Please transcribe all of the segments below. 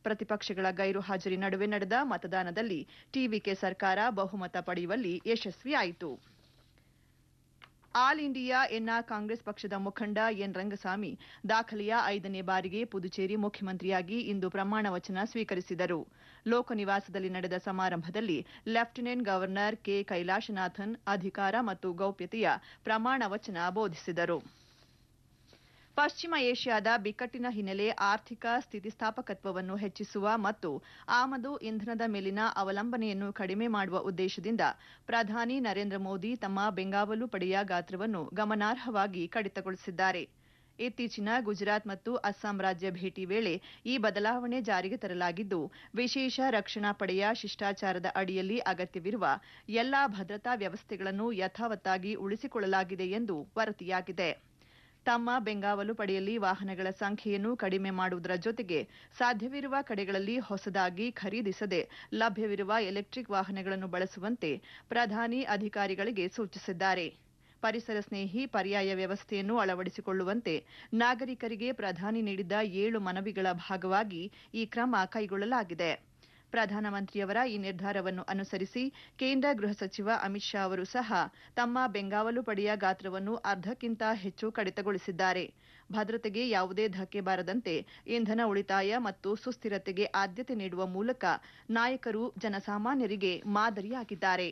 ಪ್ರತಿಪಕ್ಷಗಳ ಗೈರು ಹಾಜರಿ ನಡುವೆ ನಡೆದ ಮತದಾನದಲ್ಲಿ ಟಿವಿಕೆ ಸರ್ಕಾರ ಬಹುಮತ ಪಡೆಯುವಲ್ಲಿ ಯಶಸ್ವಿಯಾಯಿತು ಆಲ್ ಇಂಡಿಯಾ ಎನ್ಆರ್ ಕಾಂಗ್ರೆಸ್ ಪಕ್ಷದ ಮುಖಂಡ ಎನ್ ರಂಗಸ್ವಾಮಿ ದಾಖಲೆಯ ಐದನೇ ಬಾರಿಗೆ ಪುದುಚೇರಿ ಮುಖ್ಯಮಂತ್ರಿಯಾಗಿ ಇಂದು ಪ್ರಮಾಣ ವಚನ ಸ್ವೀಕರಿಸಿದರು ಲೋಕನಿವಾಸದಲ್ಲಿ ನಡೆದ ಸಮಾರಂಭದಲ್ಲಿ ಲೆಫ್ಟಿನೆಂಟ್ ಗವರ್ನರ್ ಕೆ ಕೈಲಾಶನಾಥನ್ ಅಧಿಕಾರ ಮತ್ತು ಗೌಪ್ಯತೆಯ ಪ್ರಮಾಣ ವಚನ ಬೋಧಿಸಿದರು ಪಶ್ಚಿಮ ಏಷ್ಯಾದ ಬಿಕ್ಕಟ್ಟಿನ ಹಿನ್ನೆಲೆ ಆರ್ಥಿಕ ಸ್ಥಿತಿಸ್ಥಾಪಕತ್ವವನ್ನು ಹೆಚ್ಚಿಸುವ ಮತ್ತು ಆಮದು ಇಂಧನದ ಮೇಲಿನ ಅವಲಂಬನೆಯನ್ನು ಕಡಿಮೆ ಮಾಡುವ ಉದ್ದೇಶದಿಂದ ಪ್ರಧಾನಿ ನರೇಂದ್ರ ಮೋದಿ ತಮ್ಮ ಬೆಂಗಾವಲು ಪಡೆಯ ಗಾತ್ರವನ್ನು ಗಮನಾರ್ಹವಾಗಿ ಕಡಿತಗೊಳಿಸಿದ್ದಾರೆ ಇತ್ತೀಚಿನ ಗುಜರಾತ್ ಮತ್ತು ಅಸ್ಸಾಂ ರಾಜ್ಯ ಭೇಟಿ ವೇಳೆ ಈ ಬದಲಾವಣೆ ಜಾರಿಗೆ ತರಲಾಗಿದ್ದು ವಿಶೇಷ ರಕ್ಷಣಾ ಪಡೆಯ ಶಿಷ್ಟಾಚಾರದ ಅಡಿಯಲ್ಲಿ ಅಗತ್ಯವಿರುವ ಎಲ್ಲಾ ಭದ್ರತಾ ವ್ಯವಸ್ಥೆಗಳನ್ನು ಯಥಾವತ್ತಾಗಿ ಉಳಿಸಿಕೊಳ್ಳಲಾಗಿದೆ ಎಂದು ವರದಿಯಾಗಿದೆ ತಮ್ಮ ಬೆಂಗಾವಲು ಪಡೆಯಲ್ಲಿ ವಾಹನಗಳ ಸಂಖ್ಯೆಯನ್ನು ಕಡಿಮೆ ಮಾಡುವುದರ ಜೊತೆಗೆ ಸಾಧ್ಯವಿರುವ ಕಡೆಗಳಲ್ಲಿ ಹೊಸದಾಗಿ ಖರೀದಿಸದೆ ಲಭ್ಯವಿರುವ ಎಲೆಕ್ಟ್ರಿಕ್ ವಾಹನಗಳನ್ನು ಬಳಸುವಂತೆ ಪ್ರಧಾನಿ ಅಧಿಕಾರಿಗಳಿಗೆ ಸೂಚಿಸಿದ್ದಾರೆ ಪರಿಸರ ಸ್ನೇಹಿ ಪರ್ಯಾಯ ವ್ಯವಸ್ಥೆಯನ್ನು ಅಳವಡಿಸಿಕೊಳ್ಳುವಂತೆ ನಾಗರಿಕರಿಗೆ ಪ್ರಧಾನಿ ನೀಡಿದ್ದ ಏಳು ಮನವಿಗಳ ಭಾಗವಾಗಿ ಈ ಕ್ರಮ ಕೈಗೊಳ್ಳಲಾಗಿದೆ ಪ್ರಧಾನಮಂತ್ರಿಯವರ ಈ ನಿರ್ಧಾರವನ್ನು ಅನುಸರಿಸಿ ಕೇಂದ್ರ ಗೃಹ ಸಚಿವ ಅಮಿತ್ ಶಾ ಅವರು ಸಹ ತಮ್ಮ ಬೆಂಗಾವಲು ಪಡೆಯ ಗಾತ್ರವನ್ನು ಅರ್ಧಕ್ಕಿಂತ ಹೆಚ್ಚು ಕಡಿತಗೊಳಿಸಿದ್ದಾರೆ ಭದ್ರತೆಗೆ ಯಾವುದೇ ಧಕ್ಕೆ ಬಾರದಂತೆ ಇಂಧನ ಉಳಿತಾಯ ಮತ್ತು ಸುಸ್ಥಿರತೆಗೆ ಆದ್ಯತೆ ನೀಡುವ ಮೂಲಕ ನಾಯಕರು ಜನಸಾಮಾನ್ಯರಿಗೆ ಮಾದರಿಯಾಗಿದ್ದಾರೆ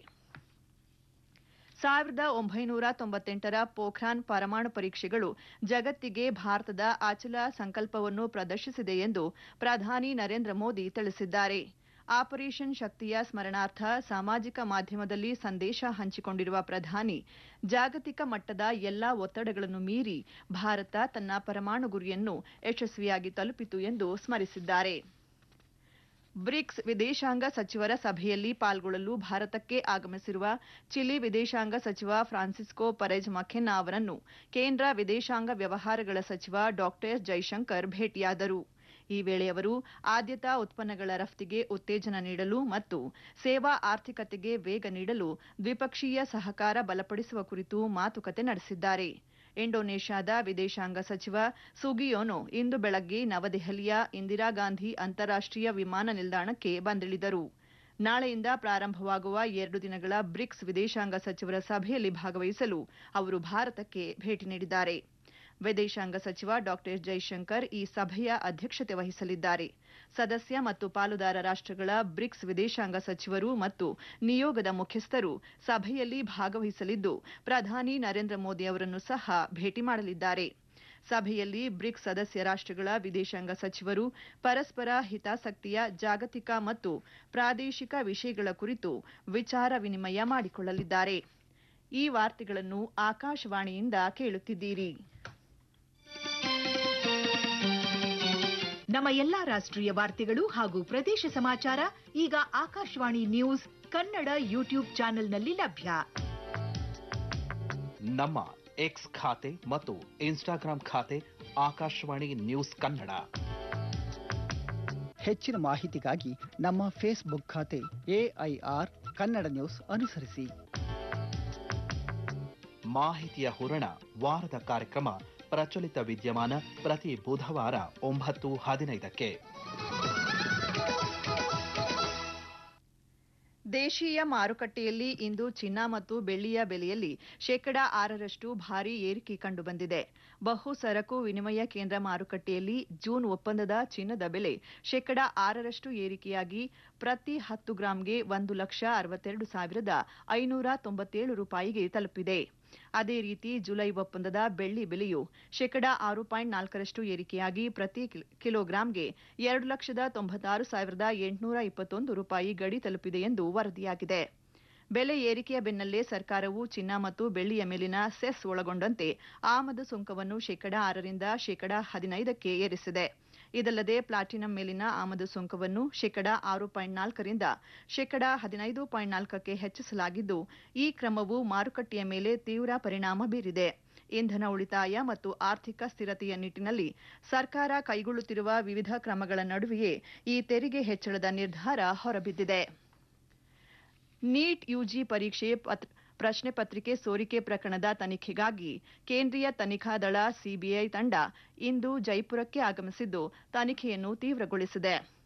ಸಾವಿರದ ಒಂಬೈನೂರ ತೊಂಬತ್ತೆಂಟರ ಪೋಖ್ರಾನ್ ಪರಮಾಣು ಪರೀಕ್ಷೆಗಳು ಜಗತ್ತಿಗೆ ಭಾರತದ ಅಚಲ ಸಂಕಲ್ಪವನ್ನು ಪ್ರದರ್ಶಿಸಿದೆ ಎಂದು ಪ್ರಧಾನಿ ನರೇಂದ್ರ ಮೋದಿ ತಿಳಿಸಿದ್ದಾರೆ ಆಪರೇಷನ್ ಶಕ್ತಿಯ ಸ್ಮರಣಾರ್ಥ ಸಾಮಾಜಿಕ ಮಾಧ್ಯಮದಲ್ಲಿ ಸಂದೇಶ ಹಂಚಿಕೊಂಡಿರುವ ಪ್ರಧಾನಿ ಜಾಗತಿಕ ಮಟ್ಟದ ಎಲ್ಲಾ ಒತ್ತಡಗಳನ್ನು ಮೀರಿ ಭಾರತ ತನ್ನ ಪರಮಾಣು ಗುರಿಯನ್ನು ಯಶಸ್ವಿಯಾಗಿ ತಲುಪಿತು ಎಂದು ಸ್ಮರಿಸಿದ್ದಾರೆ ಬ್ರಿಕ್ಸ್ ವಿದೇಶಾಂಗ ಸಚಿವರ ಸಭೆಯಲ್ಲಿ ಪಾಲ್ಗೊಳ್ಳಲು ಭಾರತಕ್ಕೆ ಆಗಮಿಸಿರುವ ಚಿಲಿ ವಿದೇಶಾಂಗ ಸಚಿವ ಫ್ರಾನ್ಸಿಸ್ಕೋ ಪರೆಜ್ ಮಖೆನ್ನಾ ಅವರನ್ನು ಕೇಂದ್ರ ವಿದೇಶಾಂಗ ವ್ಯವಹಾರಗಳ ಸಚಿವ ಡಾ ಜೈಶಂಕರ್ ಭೇಟಿಯಾದರು ಈ ವೇಳೆ ಅವರು ಆದ್ಯತಾ ಉತ್ಪನ್ನಗಳ ರಫ್ತಿಗೆ ಉತ್ತೇಜನ ನೀಡಲು ಮತ್ತು ಸೇವಾ ಆರ್ಥಿಕತೆಗೆ ವೇಗ ನೀಡಲು ದ್ವಿಪಕ್ಷೀಯ ಸಹಕಾರ ಬಲಪಡಿಸುವ ಕುರಿತು ಮಾತುಕತೆ ನಡೆಸಿದ್ದಾರೆ ಇಂಡೋನೇಷ್ಯಾದ ವಿದೇಶಾಂಗ ಸಚಿವ ಸುಗಿಯೋನೋ ಇಂದು ಬೆಳಗ್ಗೆ ನವದೆಹಲಿಯ ಇಂದಿರಾ ಗಾಂಧಿ ಅಂತಾರಾಷ್ಟೀಯ ವಿಮಾನ ನಿಲ್ದಾಣಕ್ಕೆ ಬಂದಿಳಿದರು ನಾಳೆಯಿಂದ ಪ್ರಾರಂಭವಾಗುವ ಎರಡು ದಿನಗಳ ಬ್ರಿಕ್ಸ್ ವಿದೇಶಾಂಗ ಸಚಿವರ ಸಭೆಯಲ್ಲಿ ಭಾಗವಹಿಸಲು ಅವರು ಭಾರತಕ್ಕೆ ಭೇಟಿ ನೀಡಿದ್ದಾರೆ ವಿದೇಶಾಂಗ ಸಚಿವ ಡಾ ಜೈಶಂಕರ್ ಈ ಸಭೆಯ ಅಧ್ಯಕ್ಷತೆ ವಹಿಸಲಿದ್ದಾರೆ ಸದಸ್ಯ ಮತ್ತು ಪಾಲುದಾರ ರಾಷ್ಟಗಳ ಬ್ರಿಕ್ಸ್ ವಿದೇಶಾಂಗ ಸಚಿವರು ಮತ್ತು ನಿಯೋಗದ ಮುಖ್ಯಸ್ಥರು ಸಭೆಯಲ್ಲಿ ಭಾಗವಹಿಸಲಿದ್ದು ಪ್ರಧಾನಿ ನರೇಂದ್ರ ಮೋದಿ ಅವರನ್ನು ಸಹ ಭೇಟಿ ಮಾಡಲಿದ್ದಾರೆ ಸಭೆಯಲ್ಲಿ ಬ್ರಿಕ್ಸ್ ಸದಸ್ಯ ರಾಷ್ಟಗಳ ವಿದೇಶಾಂಗ ಸಚಿವರು ಪರಸ್ಪರ ಹಿತಾಸಕ್ತಿಯ ಜಾಗತಿಕ ಮತ್ತು ಪ್ರಾದೇಶಿಕ ವಿಷಯಗಳ ಕುರಿತು ವಿಚಾರ ವಿನಿಮಯ ಮಾಡಿಕೊಳ್ಳಲಿದ್ದಾರೆ ಈ ವಾರ್ತೆಗಳನ್ನು ಆಕಾಶವಾಣಿಯಿಂದ ಕೇಳುತ್ತಿದ್ದೀರಿ ನಮ್ಮ ಎಲ್ಲಾ ರಾಷ್ಟ್ರೀಯ ವಾರ್ತೆಗಳು ಹಾಗೂ ಪ್ರದೇಶ ಸಮಾಚಾರ ಈಗ ಆಕಾಶವಾಣಿ ನ್ಯೂಸ್ ಕನ್ನಡ ಯೂಟ್ಯೂಬ್ ಚಾನೆಲ್ನಲ್ಲಿ ಲಭ್ಯ ನಮ್ಮ ಎಕ್ಸ್ ಖಾತೆ ಮತ್ತು ಇನ್ಸ್ಟಾಗ್ರಾಂ ಖಾತೆ ಆಕಾಶವಾಣಿ ನ್ಯೂಸ್ ಕನ್ನಡ ಹೆಚ್ಚಿನ ಮಾಹಿತಿಗಾಗಿ ನಮ್ಮ ಫೇಸ್ಬುಕ್ ಖಾತೆ ಎಐಆರ್ ಕನ್ನಡ ನ್ಯೂಸ್ ಅನುಸರಿಸಿ ಮಾಹಿತಿಯ ಹೂರಣ ವಾರದ ಕಾರ್ಯಕ್ರಮ ಪ್ರಚಲಿತ ವಿದ್ಯಮಾನ ಪ್ರತಿ ಬುಧವಾರ ಒಂಬತ್ತು ಹದಿನೈದಕ್ಕೆ ದೇಶೀಯ ಮಾರುಕಟ್ಟೆಯಲ್ಲಿ ಇಂದು ಚಿನ್ನ ಮತ್ತು ಬೆಳ್ಳಿಯ ಬೆಲೆಯಲ್ಲಿ ಶೇಕಡಾ ಆರರಷ್ಟು ಭಾರೀ ಏರಿಕೆ ಕಂಡುಬಂದಿದೆ ಬಹು ಸರಕು ವಿನಿಮಯ ಕೇಂದ್ರ ಮಾರುಕಟ್ಟೆಯಲ್ಲಿ ಜೂನ್ ಒಪ್ಪಂದದ ಚಿನ್ನದ ಬೆಲೆ ಶೇಕಡಾ ಆರರಷ್ಟು ಏರಿಕೆಯಾಗಿ ಪ್ರತಿ ಹತ್ತು ಗ್ರಾಂಗೆ ಒಂದು ಲಕ್ಷ ಅರವತ್ತೆರಡು ಸಾವಿರದ ಐನೂರ ತೊಂಬತ್ತೇಳು ರೂಪಾಯಿಗೆ ತಲುಪಿದೆ ಅದೇ ರೀತಿ ಜುಲೈ ಒಪ್ಪಂದದ ಬೆಳ್ಳಿ ಬೆಲೆಯು ಶೇಕಡಾ ಆರು ಪಾಯಿಂಟ್ ನಾಲ್ಕರಷ್ಟು ಏರಿಕೆಯಾಗಿ ಪ್ರತಿ ಕಿಲೋಗ್ರಾಂಗೆ ಎರಡು ಲಕ್ಷದ ತೊಂಬತ್ತಾರು ಸಾವಿರದ ಎಂಟುನೂರ ಇಪ್ಪತ್ತೊಂದು ರೂಪಾಯಿ ಗಡಿ ತಲುಪಿದೆ ಎಂದು ವರದಿಯಾಗಿದೆ ಬೆಲೆ ಏರಿಕೆಯ ಬೆನ್ನಲ್ಲೇ ಸರ್ಕಾರವು ಚಿನ್ನ ಮತ್ತು ಬೆಳ್ಳಿಯ ಮೇಲಿನ ಸೆಸ್ ಒಳಗೊಂಡಂತೆ ಆಮದು ಸುಂಕವನ್ನು ಶೇಕಡಾ ಆರರಿಂದ ಶೇಕಡಾ ಹದಿನೈದಕ್ಕೆ ಏರಿಸಿದೆ ಇದಲ್ಲದೆ ಪ್ಲಾಟಿನಂ ಮೇಲಿನ ಆಮದು ಸುಂಕವನ್ನು ಶೇಕಡಾ ಆರು ಪಾಯಿಂಟ್ ನಾಲ್ಕರಿಂದ ಶೇಕಡಾ ಹದಿನೈದು ಪಾಯಿಂಟ್ ನಾಲ್ಕಕ್ಕೆ ಹೆಚ್ಚಿಸಲಾಗಿದ್ದು ಈ ಕ್ರಮವು ಮಾರುಕಟ್ಟೆಯ ಮೇಲೆ ತೀವ್ರ ಪರಿಣಾಮ ಬೀರಿದೆ ಇಂಧನ ಉಳಿತಾಯ ಮತ್ತು ಆರ್ಥಿಕ ಸ್ಥಿರತೆಯ ನಿಟ್ಟಿನಲ್ಲಿ ಸರ್ಕಾರ ಕೈಗೊಳ್ಳುತ್ತಿರುವ ವಿವಿಧ ಕ್ರಮಗಳ ನಡುವೆಯೇ ಈ ತೆರಿಗೆ ಹೆಚ್ಚಳದ ನಿರ್ಧಾರ ಹೊರಬಿದ್ದಿದೆ ನೀಟ್ ಯುಜಿ ಪರೀಕ್ಷೆ ಪ್ರಶ್ನೆ ಪತ್ರಿಕೆ ಸೋರಿಕೆ ಪ್ರಕರಣದ ತನಿಖೆಗಾಗಿ ಕೇಂದ್ರೀಯ ತನಿಖಾ ದಳ ಸಿಬಿಐ ತಂಡ ಇಂದು ಜೈಪುರಕ್ಕೆ ಆಗಮಿಸಿದ್ದು ತನಿಖೆಯನ್ನು ತೀವ್ರಗೊಳಿಸಿದೆ